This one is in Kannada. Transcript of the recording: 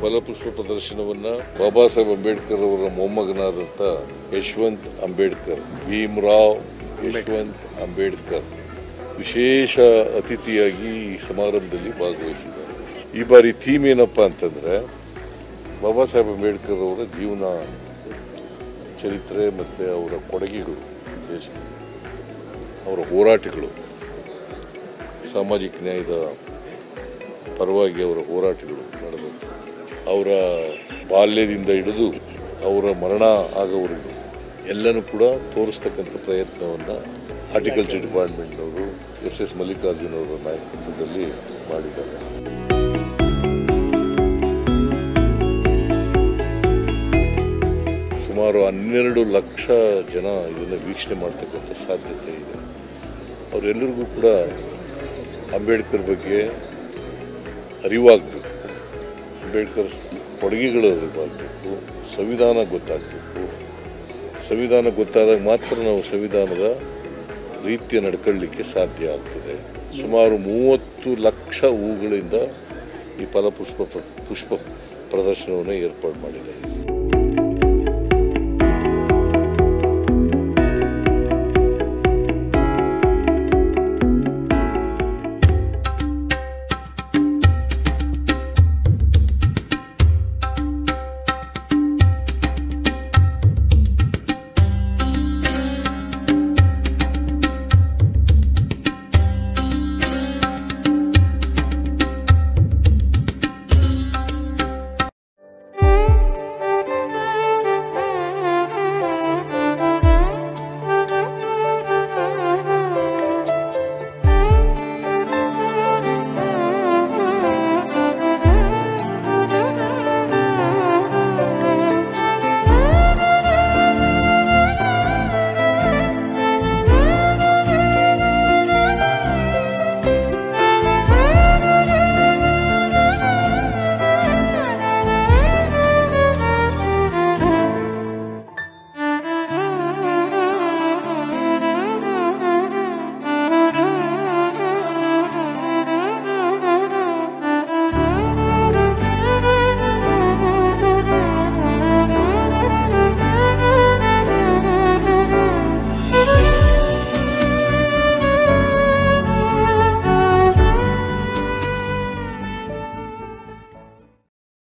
ಫಲಪುಷ್ಪ ಪ್ರದರ್ಶನವನ್ನು ಬಾಬಾ ಸಾಹೇಬ್ ಅಂಬೇಡ್ಕರ್ ಅವರ ಮೊಮ್ಮಗನಾದಂಥ ಯಶವಂತ್ ಅಂಬೇಡ್ಕರ್ ಭೀಮ್ರಾವ್ ಯಶವಂತ್ ಅಂಬೇಡ್ಕರ್ ವಿಶೇಷ ಅತಿಥಿಯಾಗಿ ಈ ಸಮಾರಂಭದಲ್ಲಿ ಭಾಗವಹಿಸಿದ್ದಾರೆ ಈ ಬಾರಿ ಥೀಮ್ ಏನಪ್ಪ ಅಂತಂದರೆ ಬಾಬಾ ಸಾಹೇಬ್ ಅಂಬೇಡ್ಕರ್ ಅವರ ಜೀವನ ಚರಿತ್ರೆ ಮತ್ತು ಅವರ ಕೊಡುಗೆಗಳು ದೇಶಕ್ಕೆ ಅವರ ಹೋರಾಟಗಳು ಸಾಮಾಜಿಕ ನ್ಯಾಯದ ಪರವಾಗಿ ಅವರ ಹೋರಾಟಗಳು ನಡೆದಂಥದ್ದು ಅವರ ಬಾಲ್ಯದಿಂದ ಹಿಡಿದು ಅವರ ಮರಣ ಆಗೋವರೆಗೂ ಎಲ್ಲನೂ ಕೂಡ ತೋರಿಸ್ತಕ್ಕಂಥ ಪ್ರಯತ್ನವನ್ನು ಹಾರ್ಟಿಕಲ್ಚರ್ ಡಿಪಾರ್ಟ್ಮೆಂಟ್ನವರು ಎಸ್ ಎಸ್ ಮಲ್ಲಿಕಾರ್ಜುನ್ ಅವರ ನಾಯಕತ್ವದಲ್ಲಿ ಮಾಡಿದ್ದಾರೆ ಸುಮಾರು ಹನ್ನೆರಡು ಲಕ್ಷ ಜನ ಇದನ್ನು ವೀಕ್ಷಣೆ ಮಾಡ್ತಕ್ಕಂಥ ಸಾಧ್ಯತೆ ಇದೆ ಅವರೆಲ್ಲರಿಗೂ ಕೂಡ ಅಂಬೇಡ್ಕರ್ ಬಗ್ಗೆ ಅರಿವಾಗಬೇಕು ಅಂಬೇಡ್ಕರ್ ಕೊಡುಗೆಗಳು ಅರಿವಾಗಬೇಕು ಸಂವಿಧಾನ ಗೊತ್ತಾಗಬೇಕು ಸಂವಿಧಾನ ಗೊತ್ತಾದಾಗ ಮಾತ್ರ ನಾವು ಸಂವಿಧಾನದ ರೀತಿಯ ನಡ್ಕೊಳ್ಳಿಕ್ಕೆ ಸಾಧ್ಯ ಆಗ್ತದೆ ಸುಮಾರು ಮೂವತ್ತು ಲಕ್ಷ ಹೂಗಳಿಂದ ಈ ಫಲಪುಷ್ಪ ಪ್ರ- ಪುಷ್ಪ ಪ್ರದರ್ಶನವನ್ನು ಏರ್ಪಾಡು ಮಾಡಿದ್ದಾರೆ